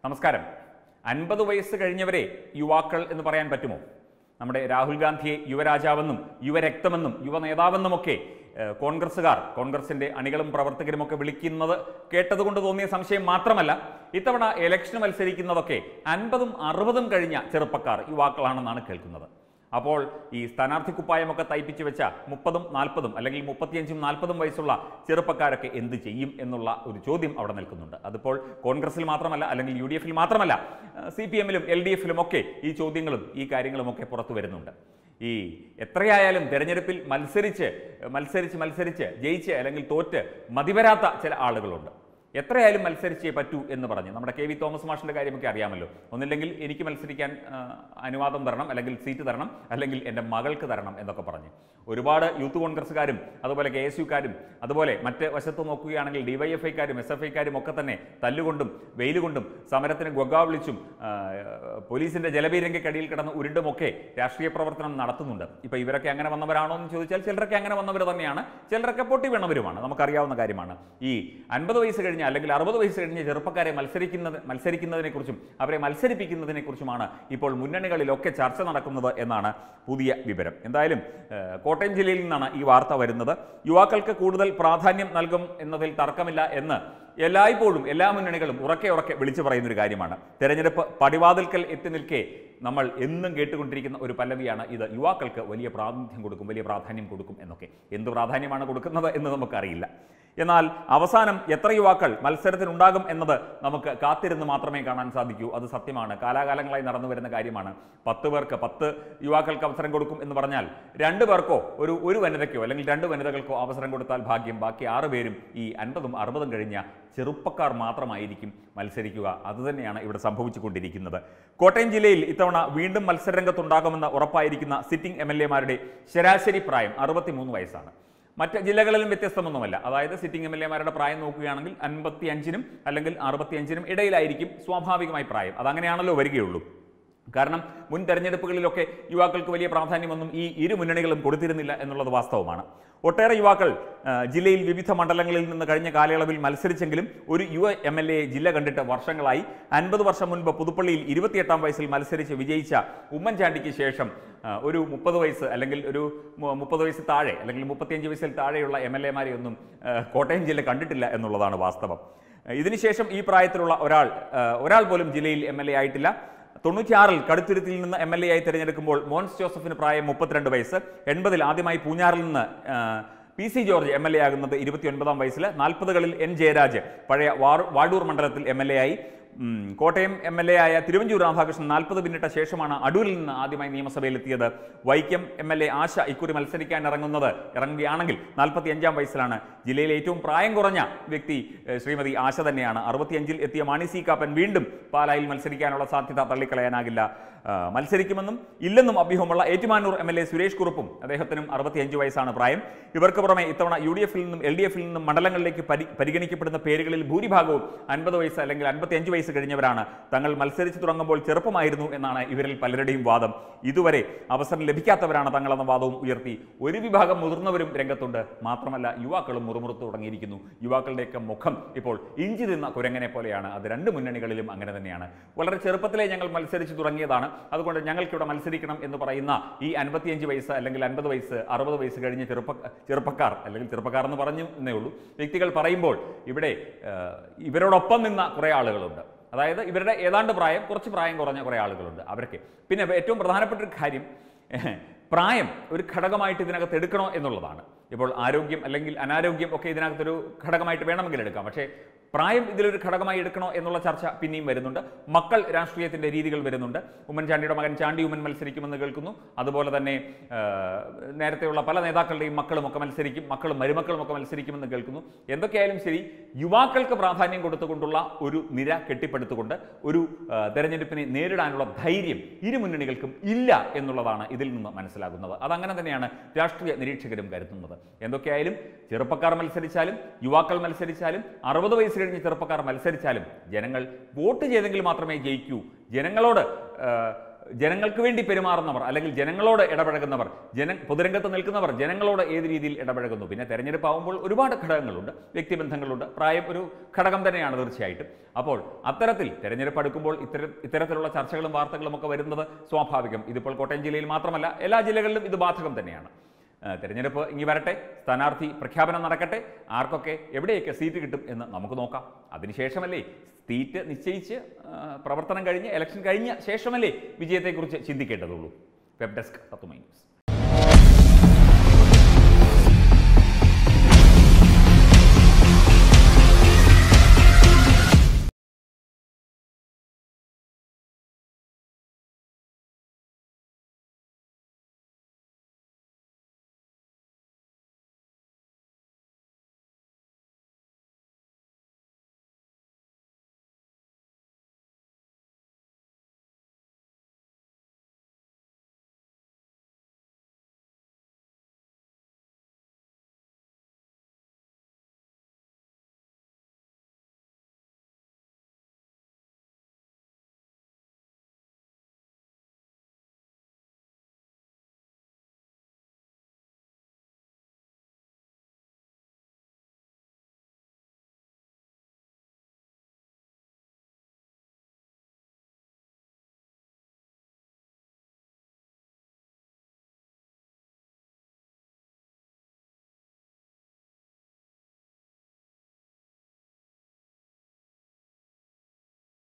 നമസ്കാരം അൻപത് വയസ്സ് കഴിഞ്ഞവരെ യുവാക്കൾ എന്ന് പറയാൻ പറ്റുമോ നമ്മുടെ രാഹുൽ ഗാന്ധിയെ യുവരാജാവെന്നും യുവരക്തമെന്നും യുവ നേതാവെന്നുമൊക്കെ ഏഹ്, കോൺഗ്രസ്സുകാർ കോൺഗ്രസിന്റെ അണികളും പ്രവർത്തകരുമൊക്കെ വിളിക്കുന്നത് കേട്ടതുകൊണ്ട് തോന്നിയ സംശയം മാത്രമല്ല ഇത്തവണ ഇലക്ഷൻ മത്സരിക്കുന്നതൊക്കെ അൻപതും അറുപതും കഴിഞ്ഞ ചെറുപ്പക്കാർ യുവാക്കളാണെന്നാണ് കേൾക്കുന്നത് അപ്പോൾ ഈ സ്ഥാനാർത്ഥി കുപ്പായമൊക്കെ തയ്പ്പിച്ച് വെച്ച മുപ്പതും നാൽപ്പതും അല്ലെങ്കിൽ മുപ്പത്തിയഞ്ചും നാൽപ്പതും വയസ്സുള്ള ചെറുപ്പക്കാരൊക്കെ എന്ത് ചെയ്യും എന്നുള്ള ഒരു ചോദ്യം അവിടെ നിൽക്കുന്നുണ്ട് അതിപ്പോൾ കോൺഗ്രസിൽ മാത്രമല്ല അല്ലെങ്കിൽ യു ഡി എഫിൽ മാത്രമല്ല സി പി എമ്മിലും എൽ ഡി എഫിലും ഒക്കെ ഈ ചോദ്യങ്ങളും ഈ കാര്യങ്ങളുമൊക്കെ പുറത്തു വരുന്നുണ്ട് ഈ എത്രയായാലും തെരഞ്ഞെടുപ്പിൽ മത്സരിച്ച് മത്സരിച്ച് മത്സരിച്ച് ജയിച്ച് അല്ലെങ്കിൽ തോറ്റ് മതിവരാത്ത ചില ആളുകളുണ്ട് എത്രയായാലും മത്സരിച്ചേ പറ്റൂ എന്ന് പറഞ്ഞ് നമ്മുടെ കെ വി തോമസ് മാഷിന്റെ കാര്യമൊക്കെ അറിയാമല്ലോ ഒന്നില്ലെങ്കിൽ എനിക്ക് മത്സരിക്കാൻ ആ, അനുവാദം തരണം അല്ലെങ്കിൽ സീറ്റ് തരണം അല്ലെങ്കിൽ എൻ്റെ മകൾക്ക് തരണം എന്നൊക്കെ പറഞ്ഞ് ഒരുപാട് യൂത്ത് കോൺഗ്രസ്സുകാരും അതുപോലെ കെ എസ് യുക്കാരും അതുപോലെ മറ്റ് വശത്ത് നോക്കുകയാണെങ്കിൽ ഡിവൈഎഫ്ഐക്കാരും എസ് എഫ് ഐക്കാരും ഒക്കെ തന്നെ തല്ലുകൊണ്ടും വെയിൽ കൊണ്ടും സമരത്തിന് ഗൊഗ വിളിച്ചും ആ, പോലീസിന്റെ ജലബീരങ്കക്കടിയിൽ കിടന്ന് ഉരുണ്ടുമൊക്കെ രാഷ്ട്രീയ പ്രവർത്തനം നടത്തുന്നുണ്ട് ഇപ്പൊ ഇവരൊക്കെ അങ്ങനെ വന്നവരാണോ എന്ന് ചോദിച്ചാൽ ചിലരൊക്കെ അങ്ങനെ വന്നവർ തന്നെയാണ് ചിലരൊക്കെ പൊട്ടി വീണവരുമാണ് നമുക്കറിയാവുന്ന കാര്യമാണ് ഈ അൻപത് വയസ്സ് കഴിഞ്ഞ അല്ലെങ്കിൽ അറുപത് വയസ്സ് കഴിഞ്ഞ ചെറുപ്പക്കാരെ മത്സരിക്കുന്നത് മത്സരിക്കുന്നതിനെ കുറിച്ചും അവരെ മത്സരിപ്പിക്കുന്നതിനെ കുറിച്ചുമാണ് ഇപ്പോൾ മുന്നണികളിലൊക്കെ ചർച്ച നടക്കുന്നത് എന്നാണ് പുതിയ വിവരം എന്തായാലും ഏഹ്, കോട്ടയം ജില്ലയിൽ നിന്നാണ് ഈ വാർത്ത വരുന്നത് യുവാക്കൾക്ക് കൂടുതൽ പ്രാധാന്യം നൽകും എന്നതിൽ തർക്കമില്ല എന്ന് എല്ലായ്പ്പോഴും എല്ലാ മുന്നണികളും ഉറക്കെ ഉറക്കെ വിളിച്ചു പറയുന്ന ഒരു കാര്യമാണ് തെരഞ്ഞെടുപ്പ് പടിവാതിൽക്കൽ എത്തി നിൽക്കെ നമ്മൾ എന്നും കേട്ടുകൊണ്ടിരിക്കുന്ന ഒരു പല്ലവിയാണ് ഇത് യുവാക്കൾക്ക് വലിയ പ്രാതിനിധ്യം കൊടുക്കും വലിയ പ്രാധാന്യം കൊടുക്കും എന്നൊക്കെ എന്ത് പ്രാധാന്യമാണ് കൊടുക്കുന്നത് എന്ന് നമുക്കറിയില്ല എന്നാൽ അവസാനം എത്ര യുവാക്കൾ മത്സരത്തിനുണ്ടാകും എന്നത് നമുക്ക് കാത്തിരുന്ന് മാത്രമേ കാണാൻ സാധിക്കൂ അത് സത്യമാണ് കാലാകാലങ്ങളായി നടന്നു വരുന്ന കാര്യമാണ് പത്ത് പേർക്ക് പത്ത് യുവാക്കൾക്ക് അവസരം കൊടുക്കും എന്ന് പറഞ്ഞാൽ രണ്ട് പേർക്കോ ഒരു ഒരു വനിതയ്ക്കോ അല്ലെങ്കിൽ രണ്ട് വനിതകൾക്കോ അവസരം കൊടുത്താൽ ഭാഗ്യം ബാക്കി ആറ് പേരും ഈ അൻപതും അറുപതും കഴിഞ്ഞ ചെറുപ്പക്കാർ മാത്രമായിരിക്കും മത്സരിക്കുക അതുതന്നെയാണ് ഇവിടെ സംഭവിച്ചുകൊണ്ടിരിക്കുന്നത് കോട്ടയം ജില്ലയിൽ ഇത്തവണ വീണ്ടും മത്സരരംഗത്തുണ്ടാകുമെന്ന് ഉറപ്പായിരിക്കുന്ന സിറ്റിംഗ് എം എൽ എമാരുടെ ശരാശരി പ്രായം അറുപത്തിമൂന്ന് വയസ്സാണ് മറ്റ് ജില്ലകളിലും വ്യത്യസ്തമൊന്നുമല്ല അതായത് സിറ്റിംഗ് എം എൽ എമാരുടെ പ്രായം നോക്കുകയാണെങ്കിൽ അൻപത്തി അഞ്ചിനും അല്ലെങ്കിൽ അറുപത്തിയഞ്ചിനും ഇടയിലായിരിക്കും സ്വാഭാവികമായി പ്രായം അതങ്ങനെയാണല്ലോ വരികയുള്ളൂ കാരണം മുൻ തെരഞ്ഞെടുപ്പുകളിലൊക്കെ യുവാക്കൾക്ക് വലിയ പ്രാധാന്യമൊന്നും ഈ ഇരു മുന്നണികളും കൊടുത്തിരുന്നില്ല എന്നുള്ളത് വാസ്തവമാണ് ഒട്ടേറെ യുവാക്കൾ ആ, ജില്ലയിൽ വിവിധ മണ്ഡലങ്ങളിൽ നിന്ന് കഴിഞ്ഞ കാലയളവിൽ മത്സരിച്ചെങ്കിലും ഒരു യുവ എം എൽ എ ജില്ല കണ്ടിട്ട് വർഷങ്ങളായി അൻപത് വർഷം മുൻപ് പുതുപ്പള്ളിയിൽ ഇരുപത്തിയെട്ടാം വയസ്സിൽ മത്സരിച്ച് വിജയിച്ച ഉമ്മൻചാണ്ടിക്ക് ശേഷം ആ, ഒരു മുപ്പത് വയസ്സ് അല്ലെങ്കിൽ ഒരു മു- മുപ്പത് വയസ്സ് താഴെ അല്ലെങ്കിൽ മുപ്പത്തിയഞ്ച് വയസ്സിൽ താഴെയുള്ള എം എൽ എമാരെ ഒന്നും ആ, കോട്ടയം ജില്ല കണ്ടിട്ടില്ല എന്നുള്ളതാണ് വാസ്തവം ഇതിനുശേഷം ഈ പ്രായത്തിലുള്ള ഒരാൾ ആ, ഒരാൾ പോലും ജില്ലയിൽ എം എൽ എ ആയിട്ടില്ല തൊണ്ണൂറ്റിയാറിൽ കടുത്തുരുത്തിൽ നിന്ന് എം എൽ എ ആയി തിരഞ്ഞെടുക്കുമ്പോൾ മോൻസ് ജോസഫിന് പ്രായം മുപ്പത്തിരണ്ട് വയസ്സ് എൺപതിൽ ആദ്യമായി പൂഞ്ഞാറിൽ നിന്ന് ആ, P C George M L A ആകുന്നത് ഇരുപത്തിയൊൻപതാം വയസ്സിൽ നാൽപ്പതുകളിൽ എൻ ജയരാജ് പഴയ വാർ- വാഡൂർ മണ്ഡലത്തിൽ എം എൽ എ ആയി ഉം, കോട്ടയം എം എൽ എ ആയ തിരുവഞ്ചൂർ രാധാകൃഷ്ണൻ നാൽപ്പത് പിന്നിട്ട ശേഷമാണ് അടൂരിൽ നിന്ന് ആദ്യമായി നിയമസഭയിലെത്തിയത് Vaikom M L A Asha ഇക്കുറി മത്സരിക്കാൻ ഇറങ്ങുന്നത് ഇറങ്ങുകയാണെങ്കിൽ നാൽപ്പത്തി അഞ്ചാം വയസ്സിലാണ് ജില്ലയിലെ ഏറ്റവും പ്രായം കുറഞ്ഞ വ്യക്തി ഏഹ്, ശ്രീമതി ആശ തന്നെയാണ് അറുപത്തിയഞ്ചിൽ എത്തിയ മാണി സി കാപ്പൻ വീണ്ടും പാലായിൽ മത്സരിക്കാനുള്ള സാധ്യത തള്ളിക്കളയാനാകില്ല ആ, മത്സരിക്കുമെന്നും ഇല്ലെന്നും അഭ്യൂഹമുള്ള Ettumanoor M L A Suresh കുറുപ്പും അദ്ദേഹത്തിനും അറുപത്തിയഞ്ച് വയസ്സാണ് പ്രായം ഇവർക്ക് പുറമെ ഇത്തവണ യു ഡി എഫിൽ നിന്നും എൽ ഡി എഫിൽ നിന്നും മണ്ഡലങ്ങളിലേക്ക് പരി പരിഗണിക്കപ്പെടുന്ന പേരുകളിൽ ഭൂരിഭാഗവും അൻപത് വയസ്സ് അല്ലെങ്കിൽ അൻപത്തിയഞ്ച് വയസ്സ് കഴിഞ്ഞവരാണ് തങ്ങൾ മത്സരിച്ചു തുടങ്ങുമ്പോൾ ചെറുപ്പമായിരുന്നു എന്നാണ് ഇവരിൽ പലരുടെയും വാദം ഇതുവരെ അവസരം ലഭിക്കാത്തവരാണ് തങ്ങളെന്ന വാദവും ഉയർത്തി ഒരു വിഭാഗം മുതിർന്നവരും രംഗത്തുണ്ട് മാത്രമല്ല യുവാക്കളും മുറുമുറുത്തു തുടങ്ങിയിരിക്കുന്നു യുവാക്കളുടെയൊക്കെ മുഖം ഇപ്പോൾ ഇഞ്ചി തിന്ന കുരങ്ങനെ പോലെയാണ് അത് രണ്ട് മുന്നണികളിലും അങ്ങനെ തന്നെയാണ് വളരെ ചെറുപ്പത്തിലേ ഞങ്ങൾ മത്സരിച്ചു തുടങ്ങിയതാണ് അതുകൊണ്ട് ഞങ്ങൾക്കിവിടെ മത്സരിക്കണം എന്ന് പറയുന്ന ഈ അൻപത്തിയഞ്ച് വയസ്സ് അല്ലെങ്കിൽ അൻപത് വയസ്സ് അറുപത് വയസ്സ് കഴിഞ്ഞ ചെറുപ്പ ചെറുപ്പക്കാർ അല്ലെങ്കിൽ ചെറുപ്പക്കാർ എന്ന് പറഞ്ഞു എന്നേ ഉള്ളൂ വ്യക്തികൾ പറയുമ്പോൾ ഇവിടെ ആ, ഇവരോടൊപ്പം നിന്ന കുറേ ആളുകളുണ്ട് അതായത് ഇവരുടെ ഏതാണ്ട് പ്രായം കുറച്ച് പ്രായം കുറഞ്ഞ കുറേ ആളുകളുണ്ട് അവരൊക്കെ പിന്നെ ഏറ്റവും പ്രധാനപ്പെട്ട ഒരു കാര്യം പ്രായം ഒരു ഘടകമായിട്ട് ഇതിനകത്ത് എടുക്കണോ എന്നുള്ളതാണ് ഇപ്പോൾ ആരോഗ്യം അല്ലെങ്കിൽ അനാരോഗ്യം ഒക്കെ ഇതിനകത്തൊരു ഘടകമായിട്ട് വേണമെങ്കിൽ എടുക്കാം പക്ഷേ പ്രായം ഇതിലൊരു ഘടകമായി എടുക്കണോ എന്നുള്ള ചർച്ച പിന്നെയും വരുന്നുണ്ട് മക്കൾ രാഷ്ട്രീയത്തിന്റെ രീതികൾ വരുന്നുണ്ട് ഉമ്മൻചാണ്ടിയുടെ മകൻ ചാണ്ടി ഉമ്മൻ മത്സരിക്കുമെന്ന് കേൾക്കുന്നു അതുപോലെ തന്നെ ആ, നേരത്തെയുള്ള പല നേതാക്കളുടെയും മക്കളും ഒക്കെ മത്സരിക്കും മക്കളും മരുമക്കളും ഒക്കെ മത്സരിക്കുമെന്ന് കേൾക്കുന്നു എന്തൊക്കെയായാലും ശരി യുവാക്കൾക്ക് പ്രാധാന്യം കൊടുത്തുകൊണ്ടുള്ള ഒരു നിര കെട്ടിപ്പടുത്തുകൊണ്ട് ഒരു ആ, തെരഞ്ഞെടുപ്പിനെ നേരിടാനുള്ള ധൈര്യം ഇരു മുന്നണികൾക്കും ഇല്ല എന്നുള്ളതാണ് ഇതിൽ നിന്ന് മനസ്സിലാകുന്നത് അതങ്ങനെ തന്നെയാണ് രാഷ്ട്രീയ നിരീക്ഷകരും കരുതുന്നത് എന്തൊക്കെയായാലും ചെറുപ്പക്കാർ മത്സരിച്ചാലും യുവാക്കൾ മത്സരിച്ചാലും അറുപത് വയസ്സ് കഴിഞ്ഞ് ചെറുപ്പക്കാർ മത്സരിച്ചാലും ജനങ്ങൾ വോട്ട് ചെയ്തെങ്കിൽ മാത്രമേ ജയിക്കൂ ജനങ്ങളോട് ആ, ജനങ്ങൾക്ക് വേണ്ടി പെരുമാറുന്നവർ അല്ലെങ്കിൽ ജനങ്ങളോട് ഇടപഴകുന്നവർ ജന പൊതുരംഗത്ത് നിൽക്കുന്നവർ ജനങ്ങളോട് ഏത് രീതിയിൽ ഇടപഴകുന്നു പിന്നെ തെരഞ്ഞെടുപ്പ് ആകുമ്പോൾ ഒരുപാട് ഘടകങ്ങളുണ്ട് വ്യക്തിബന്ധങ്ങളുണ്ട് പ്രായം ഒരു ഘടകം തന്നെയാണ് തീർച്ചയായിട്ടും അപ്പോൾ അത്തരത്തിൽ തെരഞ്ഞെടുപ്പ് അടുക്കുമ്പോൾ ഇത്തരം ഇത്തരത്തിലുള്ള ചർച്ചകളും വാർത്തകളും ഒക്കെ വരുന്നത് സ്വാഭാവികം ഇതിപ്പോൾ കോട്ടയം ജില്ലയിൽ മാത്രമല്ല എല്ലാ ജില്ലകളിലും ഇത് ബാധകം തന്നെയാണ് ആ, തെരഞ്ഞെടുപ്പ് ഇനി വരട്ടെ സ്ഥാനാർത്ഥി പ്രഖ്യാപനം നടക്കട്ടെ ആർക്കൊക്കെ എവിടെയൊക്കെ സീറ്റ് കിട്ടും എന്ന് നമുക്ക് നോക്കാം അതിനുശേഷമല്ലേ സീറ്റ് നിശ്ചയിച്ച് ആ, പ്രവർത്തനം കഴിഞ്ഞ് ഇലക്ഷൻ കഴിഞ്ഞ ശേഷമല്ലേ വിജയത്തെക്കുറിച്ച് ചിന്തിക്കേണ്ടതുള്ളൂ വെബ് ഡെസ്ക് തത്തുമൈ ന്യൂസ്